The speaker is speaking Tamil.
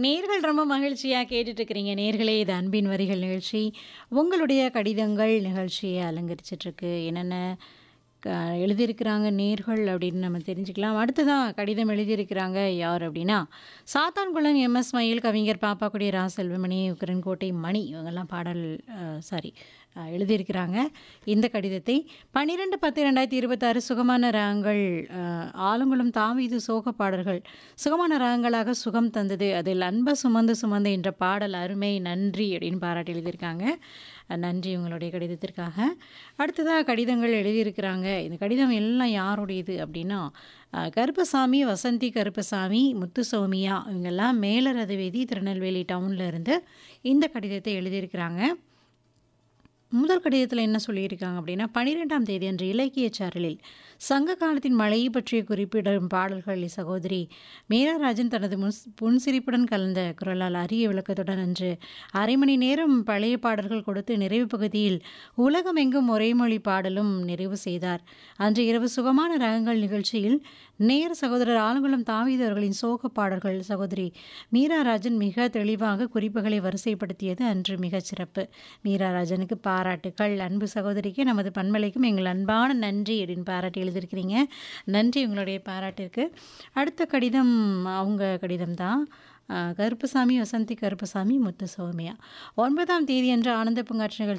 நேர்கள் ரொம்ப மகிழ்ச்சியா கேட்டுட்டு இருக்கிறீங்க. நேர்களே இது அன்பின் வரிகள் நிகழ்ச்சி. உங்களுடைய கடிதங்கள் நிகழ்ச்சிய அலங்கரிச்சுட்டு இருக்கு. என்னென்ன க எழுதியிருக்கிறாங்க நேர்கள் அப்படின்னு நம்ம தெரிஞ்சுக்கலாம். அடுத்ததா கடிதம் எழுதியிருக்கிறாங்க யார் அப்படின்னா, சாத்தான்குளம் எம்.எஸ். மயில், கவிஞர் பாப்பாக்குடி ரா. செல்வமணி, உக்கரன்கோட்டை மணி இவங்கெல்லாம் பாடல் அ சாரி அ எழுதியிருக்கிறாங்க. இந்த கடிதத்தை 12/10/2026 சுகமான ராகங்கள் அ ஆலங்குளம் தாவீது சோக பாடல்கள் சுகமான ராகங்களாக சுகம் தந்தது. அதில் அன்ப சுமந்து சுமந்து என்ற பாடல் அருமை நன்றி அப்படின்னு பாராட்டி எழுதியிருக்காங்க. அ நன்றி உங்களுடைய கடிதத்திற்காக. அடுத்ததா கடிதங்கள் எழுதியிருக்கிறாங்க. இந்த கடிதம் எல்லாம் யாருடையது அப்படின்னா, அ கருப்பசாமி, வசந்தி கருப்பசாமி, முத்துசௌமியா இவங்கெல்லாம் மேலரதவீதி திருநெல்வேலி டவுன்ல இருந்து இந்த கடிதத்தை எழுதியிருக்கிறாங்க. முதல் கடிதத்தில என்ன சொல்லியிருக்காங்க அப்படின்னா, 12ஆம் தேதி அன்று இலக்கிய சாரலில் சங்க காலத்தின் மழையை பற்றிய குறிப்பிடும் பாடல்கள் சகோதரி மீராராஜன் தனது முன்ஸ் புன்சிரிப்புடன் கலந்த குரலால் அரிய விளக்கத்துடன் அன்று அரை மணி நேரம் பழைய பாடல்கள் கொடுத்து நிறைவு பகுதியில் உலகமெங்கும் ஒரே மொழி பாடலும் நிறைவு செய்தார். அன்று இரவு சுகமான ராகங்கள் நிகழ்ச்சியில் நேயர் சகோதரர் ஆலங்குளம் தாவீது அவர்களின் சோக பாடல்கள் சகோதரி மீராராஜன் மிக தெளிவாக குறிப்புகளை வரிசைப்படுத்தியது அன்று மிகச் சிறப்பு. மீராராஜனுக்கு பாராட்டுக்கள். அன்பு சகோதரிக்கு நமது பண்பலைக்கும் எங்கள் அன்பான நன்றி அப்படின்னு பாராட்டி எழுதியிருக்கிறீங்க. நன்றி உங்களுடைய பாராட்டிற்கு. அடுத்த கடிதம் அவங்க கடிதம் தான். அ கருப்பசாமி, வசந்தி கருப்பசாமி, முத்துசௌமியா. 9ஆம் தேதியன்று ஆனந்த பூங்காற்று நிகழ்ச்சி